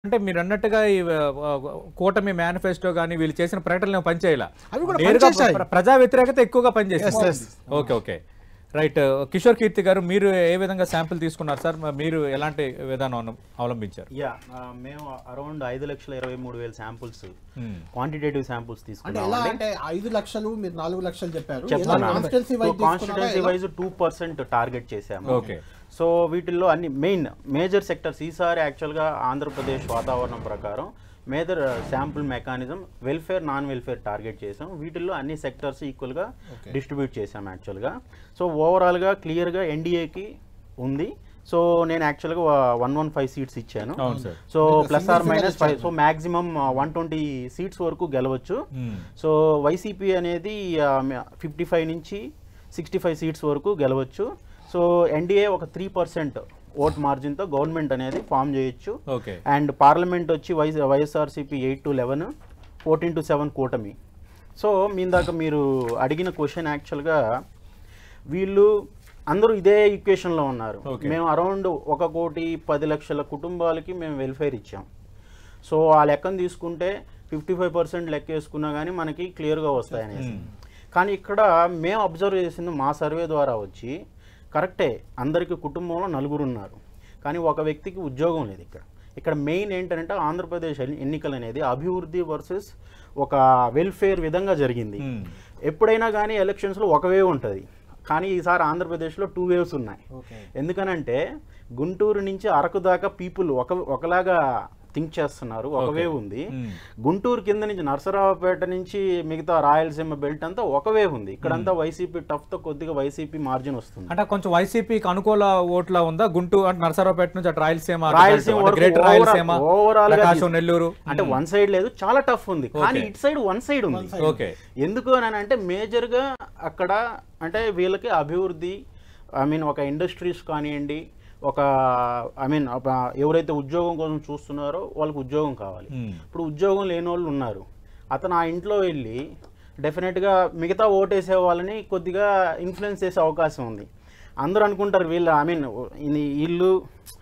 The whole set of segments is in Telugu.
అంటే మీరు అన్నట్టుగా ఈ ఆ, కూటమి మేనిఫెస్టో కానీ వీళ్ళు చేసిన ప్రకటనలు పనిచేయాల అవి కూడా నేరుగా పనిచేశాయి. ప్ర- ప్రజా వ్యతిరేకత ఎక్కువగా Yes, పనిచేస్తుంది yes. Okay okay right Kishore Keerthi గారు మీరు ఏ విధంగా శాంపిల్ తీసుకున్నారు సార్ మ- మీరు ఎలాంటి విధానం అను- అవలంబించారు యా మేము అరౌండ్ ఐదు లక్షల ఇరవై మూడు వేల శాంపుల్స్ Hmm. క్వాంటిటేటివ్ శాంపుల్స్ అంటే తీసుకున్నాం ఎలా అంటే ఐదు లక్షలు మీరు నాలుగు లక్షలు చెప్పారు constituency constituency wise two percent target చేశాము Okay. సో వీటిల్లో అన్ని మెయిన్ మేజర్ సెక్టర్స్ ఈసారి యాక్చువల్గా ఆంధ్రప్రదేశ్ వాతావరణం ప్రకారం major sample mechanism welfare non welfare target చేసాం వీటిల్లో అన్ని సెక్టర్స్ ఈక్వల్గా Okay. డిస్ట్రిబ్యూట్ చేసాం యాక్చువల్గా సో ఓవరాల్గా క్లియర్గా ఎన్డీఏకి ఉంది సో నేను యాక్చువల్గా వన్ వన్ ఫైవ్ సీట్స్ ఇచ్చాను అవును సార్ సో మీరు plus single or minus figure five ఇచ్చారు. So maximum one twenty seats వరకు గెలవచ్చు Hmm. సో వైసీపీ అనేది ఫిఫ్టీ ఫైవ్ నుంచి సిక్స్టీ ఫైవ్ సీట్స్ వరకు గెలవచ్చు సో ఎన్డీఏ ఒక త్రీ పర్సెంట్ ఓట్ మార్జిన్తో గవర్నమెంట్ అనేది ఫామ్ చేయొచ్చు ఓకే అండ్ పార్లమెంట్ వచ్చి Y YSRCP eight to eleven fourteen to seven కూటమి సో మీ దాకా మీరు అడిగిన క్వశ్చన్ యాక్చువల్గా వీళ్ళు అందరూ ఇదే ఈక్వేషన్లో ఉన్నారు Okay. మేము అరౌండ్ ఒక కోటి పది లక్షల కుటుంబాలకి మేము వెల్ఫేర్ ఇచ్చాం సో ఆ లెక్కను తీసుకుంటే ఫిఫ్టీ ఫైవ్ పర్సెంట్ లెక్క వేసుకున్నా కానీ మనకి క్లియర్గా వస్తాయి అనేసి కానీ ఇక్కడ మేము అబ్జర్వ్ చేసింది మా సర్వే ద్వారా వచ్చి కరెక్టే అందరికి కుటుంబంలో నలుగురు ఉన్నారు కానీ ఒక వ్యక్తికి ఉద్యోగం లేదు ఇక్కడ ఇక్కడ మెయిన్ ఏంటంటే ఆంధ్రప్రదేశ్ ఎన్ని- ఎన్నికలు అనేది అభివృద్ధి వర్సెస్ ఒక వెల్ఫేర్ విధంగా జరిగింది Hmm. ఎప్పుడైనా కానీ ఎలక్షన్స్లో ఒక వేవ్ ఉంటుంది కానీ ఈసారి ఆంధ్రప్రదేశ్లో టూ వేవ్స్ ఉన్నాయి ఓకే ఎందుకనంటే గుంటూరు నుంచి అరకు దాకా పీపుల్ ఒక ఒకలాగా థింక్ చేస్తున్నారు ఒక Okay. వేవ్ ఉంది Hmm. గుంటూరు కింద నుంచి నరసరావుపేట నుంచి మిగతా రాయలసీమ బెల్ట్ అంతా ఒక వేవ్ ఉంది ఇక్కడంతా వైసీపీ టఫ్ తో కొద్దిగా వైసీపీ మార్జిన్ వస్తుంది అంటే కొంచెం వైసీపీకి అనుకూల ఓట్ల ఉందా గుంటూరు అంటే నరసరావుపేట నుంచి అటు రాయలసీమ అటు రాయలసీమ అంటే వరకు గ్రేటర్ overall- రాయలసీమ overall గా ప్రకాశం తీసుకు- నెల్లూరు అంటే వన్ సైడ్ లేదు చాలా టఫ్ ఉంది కానీ Okay. ఇటు సైడ్ వన్ సైడ్ ఉంది side. ఓకే ఎందుకు అని అంటే మేజర్ గా అక్కడ అంటే వీళ్ళకి అభివృద్ధి ఐ మీన్ ఒక ఇండస్ట్రీస్ కానివ్వండి ఒక ఐ మీన్ ఎవరైతే ఉద్యోగం కోసం చూస్తున్నారో వాళ్ళకి ఉద్యోగం కావాలి Hmm. ఇప్పుడు ఉద్యోగం లేని వాళ్ళు ఉన్నారు అతను ఆ ఇంట్లో వెళ్ళి డెఫినెట్గా మిగతా ఓటేసే వాళ్ళని కొద్దిగా ఇన్ఫ్లుయెన్స్ చేసే అవకాశం ఉంది అందరూ అనుకుంటారు వీళ్ళు ఐ మీన్ వీళ్ళు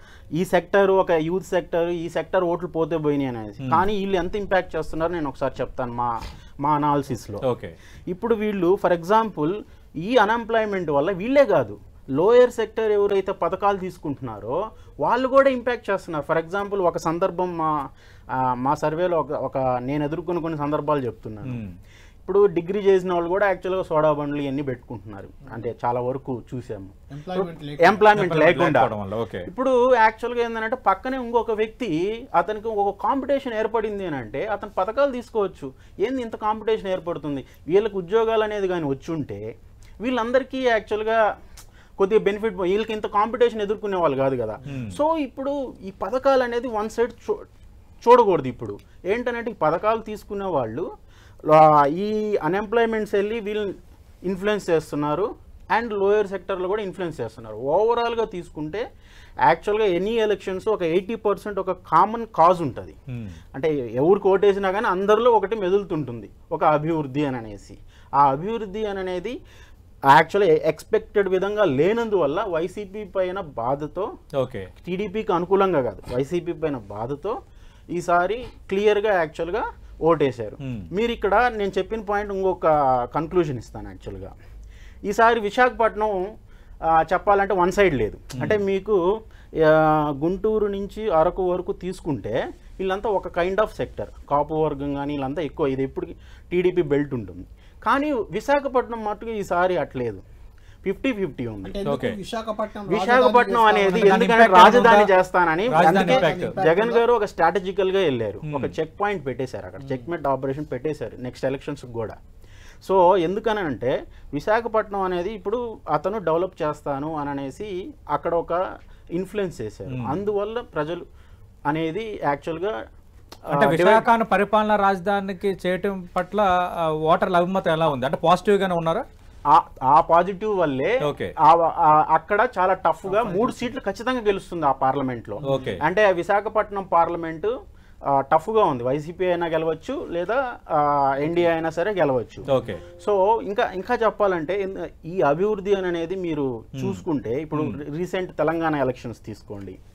ఈ సెక్టర్ ఒక యూత్ సెక్టర్ ఈ సెక్టర్ ఓట్లు పోతే పోయినాయి అనేసి కానీ వీళ్ళు ఎంత ఇంపాక్ట్ చేస్తున్నారు నేను ఒకసారి చెప్తాను మా మా అనాలిసిస్లో ఓకే ఇప్పుడు వీళ్ళు ఫర్ ఎగ్జాంపుల్ ఈ అన్ఎంప్లాయ్మెంట్ వల్ల వీళ్ళే కాదు లోయర్ సెక్టర్ ఎవరైతే పథకాలు తీసుకుంటున్నారో వాళ్ళు కూడా ఇంపాక్ట్ చేస్తున్నారు ఫర్ ఎగ్జాంపుల్ ఒక సందర్భం మా ఆ, మా సర్వేలో ఒక ఒక నేను ఎదుర్కొన్న కొన్ని సందర్భాలు చెప్తున్నాను Hmm. ఇప్పుడు డిగ్రీ చేసిన వాళ్ళు కూడా యాక్చువల్గా సోడా బండ్లు ఇవన్నీ పెట్టుకుంటున్నారు అంటే చాలా వరకు చూసాము ఎంప్లాయ్మెంట్ లేక ఎంప్లాయ్మెంట్ లేకుండా లేకపోవడం వల్ల, okay. ఇప్పుడు యాక్చువల్గా ఏంటంటే పక్కనే ఇంకొక వ్యక్తి అతనికి ఒక కాంపిటీషన్ ఏర్పడింది అని అంటే అతను పథకాలు తీసుకోవచ్చు ఏంది ఇంత కాంపిటీషన్ ఏర్పడుతుంది వీళ్ళకి ఉద్యోగాలు అనేది కానీ వచ్చి ఉంటే వీళ్ళందరికీ యాక్చువల్గా కొద్దిగా బెనిఫిట్ వీళ్ళకి ఇంత కాంపిటీషన్ ఎదుర్కొనే వాళ్ళు కాదు కదా సో ఇప్పుడు ఈ పథకాలు అనేది వన్ సైడ్ చూ చూడకూడదు ఇప్పుడు ఏంటంటే ఈ పథకాలు తీసుకునే వాళ్ళు ఆ, ఈ అన్ఎంప్లాయ్మెంట్స్ వెళ్ళి వీళ్ళని ఇన్ఫ్లుయెన్స్ చేస్తున్నారు అండ్ లోయర్ సెక్టర్లో కూడా ఇన్ఫ్లుయెన్స్ చేస్తున్నారు ఓవరాల్గా తీసుకుంటే యాక్చువల్గా ఎనీ ఎలక్షన్స్ ఒక ఎయిటీ పర్సెంట్ ఒక కామన్ కాజ్ ఉంటుంది Hmm. అంటే ఎవరికి ఓటేసినా కానీ అందరిలో ఒకటి మెదులుతుంటుంది ఒక అభివృద్ధి అని అనేసి ఆ అభివృద్ధి అని అనేది యాక్చువల్లీ ఎక్స్పెక్టెడ్ విధంగా లేనందువల్ల వైసీపీ పైన బాధతో ఓకే టీడీపీకి అనుకూలంగా కాదు వైసీపీ పైన బాధతో ఈసారి క్లియర్గా యాక్చువల్గా ఓటేశారు Hmm. మీరు ఇక్కడ నేను చెప్పిన పాయింట్ ఇంకొక కన్క్లూజన్ ఇస్తాను యాక్చువల్గా ఈసారి విశాఖపట్నం ఆ, చెప్పాలంటే వన్ సైడ్ లేదు అంటే మీకు ఆ, గుంటూరు నుంచి అరకు వరకు తీసుకుంటే వీళ్ళంతా ఒక కైండ్ ఆఫ్ సెక్టర్ కాపు వర్గం కానీ వీళ్ళంతా ఎక్కువ ఇది ఎప్పుడు టీడీపీ బెల్ట్ ఉంటుంది కానీ విశాఖపట్నం మట్టుకు ఈసారి అట్లేదు ఫిఫ్టీ ఫిఫ్టీ ఉంది అంటే ఎందుకు Okay. విశాఖపట్నం విశాఖపట్నం రాజధాని అనేది చేస్తామని- దాని ఎందుకంటే impact రాజధాని ఉందా? చేస్తానని రాజధాని అందుకే impact. జగన్ గారు ఒక స్ట్రాటజికల్ గా వెళ్ళారు ఒక చెక్ పాయింట్ పెట్టేశారు అక్కడ చెక్ మెట్ ఆపరేషన్ పెట్టేశారు నెక్స్ట్ ఎలక్షన్స్ కూడా సో ఎందుకనంటే విశాఖపట్నం అనేది ఇప్పుడు అతను డెవలప్ చేస్తాను అని అనేసి అక్కడ ఒక ఇన్ఫ్లుయెన్స్ చేశారు అందువల్ల ప్రజలు అనేది యాక్చువల్గా అంటే విశాఖను పరిపాలనా రాజధానికి చేయటం పట్ల ఆ, ఓటర్ల అభిమతం ఎలా ఉంది అంటే పాజిటివ్ గానే ఉన్నారా ఆ- ఆ పాజిటివ్ వల్లే Okay. ఆ- ఆ- అక్కడ చాలా టఫ్ గా మూడు సీట్లు ఖచ్చితంగా గెలుస్తుంది ఆ పార్లమెంట్ లో Okay. అంటే విశాఖపట్నం పార్లమెంటు టఫ్ గా ఉంది వైసీపీ అయినా గెలవచ్చు లేదా ఎన్డీఏ అయినా సరే గెలవచ్చు ఓకే సో ఇంకా ఇంకా చెప్పాలంటే ఎందు- ఈ అభివృద్ధి అని అనేది మీరు చూసుకుంటే ఇప్పుడు రీసెంట్ తెలంగాణ ఎలక్షన్స్ తీసుకోండి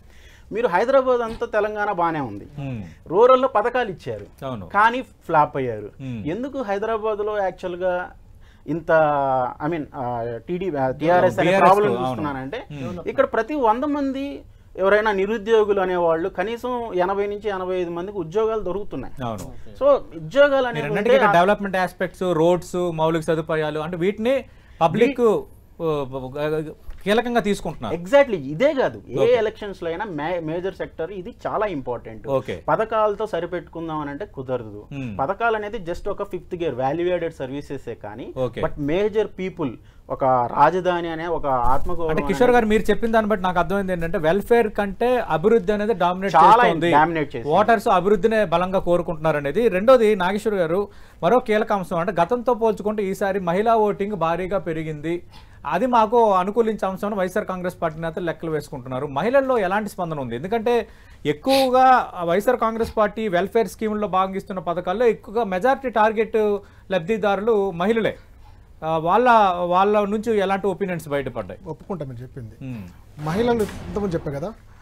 మీరు హైదరాబాద్ అంతా తెలంగాణ బాగానే ఉంది ఉమ్, రూరల్లో పథకాలు ఇచ్చారు అవును కానీ ఫ్లాప్ అయ్యారు Hmm. ఎందుకు హైదరాబాద్లో యాక్చువల్గా ఇంత ఐ మీన్ టీడీ టీఆర్ఎస్ అనే BRS ప్రాబ్లం అవును. చూస్తున్నానంటే ఇక్కడ ప్రతి వంద మంది ఎవరైనా నిరుద్యోగులు అనేవాళ్ళు కనీసం ఎనభై నుంచి ఎనభై ఐదు మందికి ఉద్యోగాలు దొరుకుతున్నాయి అవును సో ఉద్యోగాలు మీరు అనేవి అన్నట్టుగా ఉంటే ఇక్కడ డెవలప్మెంట్ ఆస్పెక్ట్స్ రోడ్స్ మౌలిక సదుపాయాలు అంటే వీటిని పబ్లిక్ కీలకంగా తీసుకుంటున్నారు ఎగ్జాక్ట్లీ ఇదే కాదు ఏ ఎలక్షన్స్ లో అయినా మేజర్ సెక్టర్ ఇది చాలా ఇంపార్టెంట్ ఓకే పథకాలతో సరిపెట్టుకుందాం అని అంటే కుదరదు Hmm. పథకాలు అనేది జస్ట్ ఒక ఫిఫ్త్ గేర్ వాల్యుయేటెడ్ సర్వీసెస్ కానీ Okay. బట్ మేజర్ పీపుల్ ఒక రాజధాని అనే ఒక అంటే ఆత్మగౌరవం కిషోర్ గారు మీరు చెప్పిన దాన్ని బట్టి నాకు అర్థమైంది ఏంటంటే వెల్ఫేర్ కంటే అభివృద్ధి అనేది డామినేట్ చాలా చేస్తుంది dominate చేస్తుంది. ఓటర్స్ అభివృద్ధినే బలంగా కోరుకుంటున్నారు అనేది రెండోది నాగేశ్వర్ గారు మరో కీలక అంశం అంటే గతంతో పోల్చుకుంటే ఈసారి మహిళా ఓటింగ్ భారీగా పెరిగింది అది మాకు అనుకూలించే అంశం అని వైఎస్ఆర్ కాంగ్రెస్ పార్టీ నేతలు లెక్కలు వేసుకుంటున్నారు మహిళల్లో ఎలాంటి స్పందన ఉంది ఎందుకంటే ఎక్కువగా వైఎస్ఆర్ కాంగ్రెస్ పార్టీ వెల్ఫేర్ స్కీముల్లో భాగంగిస్తున్న పథకాల్లో ఎక్కువగా మెజారిటీ టార్గెట్ లబ్ధిదారులు మహిళలే ఆ, వాళ్ళ వాళ్ళ నుంచి ఎలాంటి ఒపీనియన్స్ బయటపడ్డాయి ఒప్పుకుంటా మీరు చెప్పింది ఉమ్, మహిళలు ఇంతకుముందు చెప్పా కదా